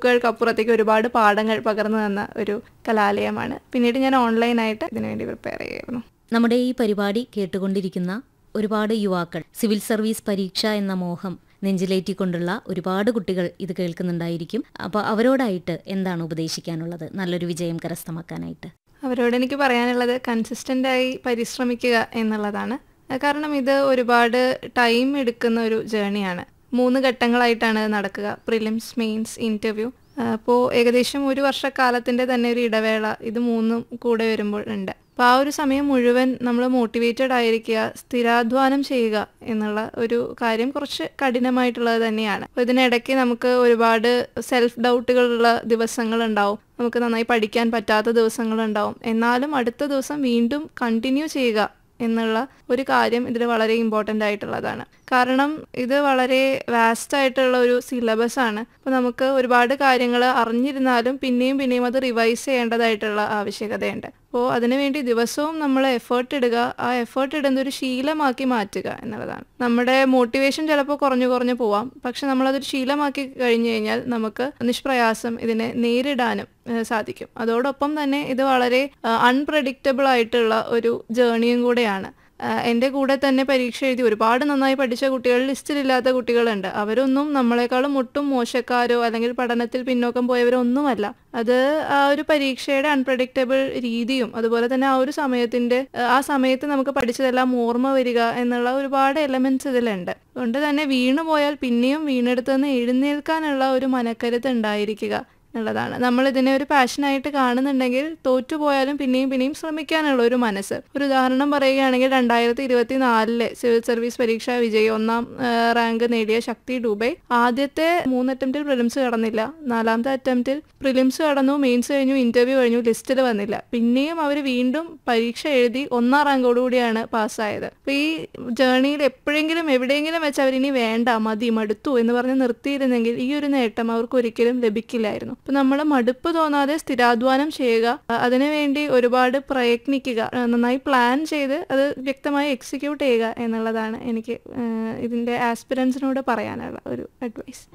ബുക്കുകൾക്ക് അപ്പുറത്തേക്ക് ഒരുപാട് പാഠങ്ങൾ പകർന്നു തന്ന ഒരു കലാലയമാണ് പിന്നീട് ഞാൻ ഓൺലൈനായിട്ട് ഇതിനുവേണ്ടി പ്രിപ്പയർ ചെയ്യായിരുന്നു നമ്മുടെ ഈ പരിപാടി കേട്ടുകൊണ്ടിരിക്കുന്ന ഒരുപാട് യുവാക്കൾ സിവിൽ സർവീസ് പരീക്ഷ എന്ന മോഹം നെഞ്ചിലേറ്റിക്കൊണ്ടുള്ള ഒരുപാട് കുട്ടികൾ ഇത് കേൾക്കുന്നുണ്ടായിരിക്കും അപ്പോൾ അവരോടായിട്ട് എന്താണ് ഉപദേശിക്കാനുള്ളത് നല്ലൊരു വിജയം കരസ്ഥമാക്കാനായിട്ട് അവരോട് എനിക്ക് പറയാനുള്ളത് കൺസിസ്റ്റൻ്റ് ആയി പരിശ്രമിക്കുക എന്നുള്ളതാണ് കാരണം ഇത് ഒരുപാട് ടൈം എടുക്കുന്ന ഒരു ജേണിയാണ് മൂന്ന് ഘട്ടങ്ങളായിട്ടാണ് ഇത് നടക്കുക പ്രിലിംസ് മെയിൻസ് ഇൻ്റർവ്യൂ അപ്പോൾ ഏകദേശം ഒരു വർഷക്കാലത്തിൻ്റെ തന്നെ ഒരു ഇടവേള ഇത് മൂന്നും കൂടെ വരുമ്പോൾ ഉണ്ട് അപ്പോൾ ആ ഒരു സമയം മുഴുവൻ നമ്മൾ മോട്ടിവേറ്റഡ് ആയിരിക്കുക സ്ഥിരാധ്വാനം ചെയ്യുക എന്നുള്ള ഒരു കാര്യം കുറച്ച് കഠിനമായിട്ടുള്ളത് തന്നെയാണ് അപ്പോൾ ഇതിനിടയ്ക്ക് നമുക്ക് ഒരുപാട് സെൽഫ് ഡൗട്ടുകളുള്ള ദിവസങ്ങളുണ്ടാവും നമുക്ക് നന്നായി പഠിക്കാൻ പറ്റാത്ത ദിവസങ്ങളുണ്ടാവും എന്നാലും അടുത്ത ദിവസം വീണ്ടും കണ്ടിന്യൂ ചെയ്യുക എന്നുള്ള ഒരു കാര്യം ഇതിൽ വളരെ ഇമ്പോർട്ടൻ്റ് ആയിട്ടുള്ളതാണ് കാരണം ഇത് വളരെ വാസ്റ്റ് ആയിട്ടുള്ള ഒരു സിലബസ് ആണ് അപ്പോൾ നമുക്ക് ഒരുപാട് കാര്യങ്ങൾ അറിഞ്ഞിരുന്നാലും പിന്നെയും പിന്നെയും അത് റിവൈസ് ചെയ്യേണ്ടതായിട്ടുള്ള ആവശ്യകതയുണ്ട് അപ്പോൾ അതിനുവേണ്ടി ദിവസവും നമ്മൾ എഫേർട്ട് ഇടുക ആ എഫേർട്ട് ഇടുന്ന ഒരു ശീലമാക്കി മാറ്റുക എന്നുള്ളതാണ് നമ്മുടെ മോട്ടിവേഷൻ ചിലപ്പോൾ കുറഞ്ഞു കുറഞ്ഞു പോവാം പക്ഷെ നമ്മളതൊരു ശീലമാക്കി കഴിഞ്ഞു കഴിഞ്ഞാൽ നമുക്ക് നിഷ്പ്രയാസം ഇതിനെ നേരിടാനും ഏഹ് സാധിക്കും അതോടൊപ്പം തന്നെ ഇത് വളരെ അൺപ്രഡിക്റ്റബിൾ ആയിട്ടുള്ള ഒരു ജേണിയും കൂടെയാണ് ആഹ് എൻ്റെ കൂടെ തന്നെ പരീക്ഷ എഴുതി ഒരുപാട് നന്നായി പഠിച്ച കുട്ടികൾ ലിസ്റ്റിലില്ലാത്ത കുട്ടികളുണ്ട് അവരൊന്നും നമ്മളെക്കാളും ഒട്ടും മോശക്കാരോ അല്ലെങ്കിൽ പഠനത്തിൽ പിന്നോക്കം പോയവരോ ഒന്നുമല്ല അത് ആ ഒരു പരീക്ഷയുടെ അൺപ്രഡിക്റ്റബിൾ രീതിയും അതുപോലെ തന്നെ ആ ഒരു സമയത്തിന്റെ ആഹ് ആ സമയത്ത് നമുക്ക് പഠിച്ചതെല്ലാം ഓർമ്മ വരിക എന്നുള്ള ഒരുപാട് എലമെന്റ്സ് ഇതിലുണ്ട് അതുകൊണ്ട് തന്നെ വീണു പോയാൽ പിന്നെയും വീണെടുത്ത് നിന്ന് എഴുന്നേൽക്കാനുള്ള ഒരു മനക്കരുത്ത് ഉണ്ടായിരിക്കുക എന്നുള്ളതാണ് നമ്മൾ ഇതിനെ ഒരു പാഷനായിട്ട് കാണുന്നുണ്ടെങ്കിൽ തോറ്റുപോയാലും പിന്നെയും പിന്നെയും ശ്രമിക്കാനുള്ള ഒരു മനസ്സ് ഒരു ഉദാഹരണം പറയുകയാണെങ്കിൽ രണ്ടായിരത്തി ഇരുപത്തി നാലിലെ സിവിൽ സർവീസ് പരീക്ഷാ വിജയി ഒന്നാം ആ, റാങ്ക് നേടിയ ശക്തി ഡൂബെ ആദ്യത്തെ മൂന്ന് അറ്റംപ്റ്റിൽ പ്രിലിംസ് കടന്നില്ല നാലാമത്തെ അറ്റംപ്റ്റിൽ പ്രിലിംസ് കടന്നു മെയിൻസ് കഴിഞ്ഞു ഇന്റർവ്യൂ കഴിഞ്ഞു ലിസ്റ്റിൽ വന്നില്ല പിന്നെയും അവർ വീണ്ടും പരീക്ഷ എഴുതി ഒന്നാം റാങ്കോടുകൂടിയാണ് പാസ്സായത് അപ്പൊ ഈ ജേർണിയിൽ എപ്പോഴെങ്കിലും എവിടെയെങ്കിലും വെച്ച് അവരിനി വേണ്ട മതി മടുത്തു എന്ന് പറഞ്ഞ് നിർത്തിയിരുന്നെങ്കിൽ ഈ ഒരു നേട്ടം അവർക്ക് ഒരിക്കലും ലഭിക്കില്ലായിരുന്നു അപ്പൊ നമ്മൾ മടുപ്പ് തോന്നാതെ സ്ഥിരാധ്വാനം ചെയ്യുക അ- അതിനുവേണ്ടി ഒരുപാട് പ്രയത്നിക്കുക ആ, നന്നായി പ്ലാൻ ചെയ്ത് അത് വ്യക്തമായി എക്സിക്യൂട്ട് ചെയ്യുക എന്നുള്ളതാണ് എനിക്ക് ആ, ഇതിന്റെ ആസ്പിറൻസിനോട് പറയാനുള്ള ഒരു അഡ്വൈസ്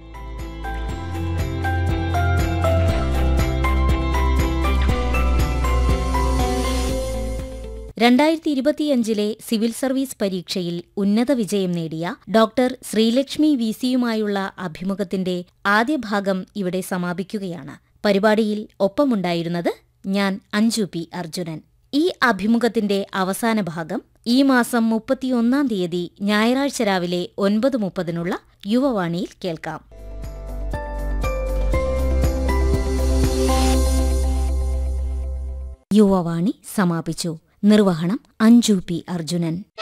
രണ്ടായിരത്തി ഇരുപത്തിയഞ്ചിലെ സിവിൽ സർവീസ് പരീക്ഷയിൽ ഉന്നത വിജയം നേടിയ ഡോക്ടർ ശ്രീലക്ഷ്മി വി സിയുമായുള്ള അഭിമുഖത്തിന്റെ ആദ്യ ഭാഗം ഇവിടെ സമാപിക്കുകയാണ് പരിപാടിയിൽ ഒപ്പമുണ്ടായിരുന്നത് ഞാൻ അഞ്ജു പി അർജുനൻ ഈ അഭിമുഖത്തിന്റെ അവസാന ഭാഗം ഈ മാസം മുപ്പത്തിയൊന്നാം തീയതി ഞായറാഴ്ച രാവിലെ ഒൻപത് മുപ്പതിനുള്ള യുവവാണിയിൽ കേൾക്കാം യുവവാണി സമാപിച്ചു നിർവഹണം അഞ്ജു പി അർജുനൻ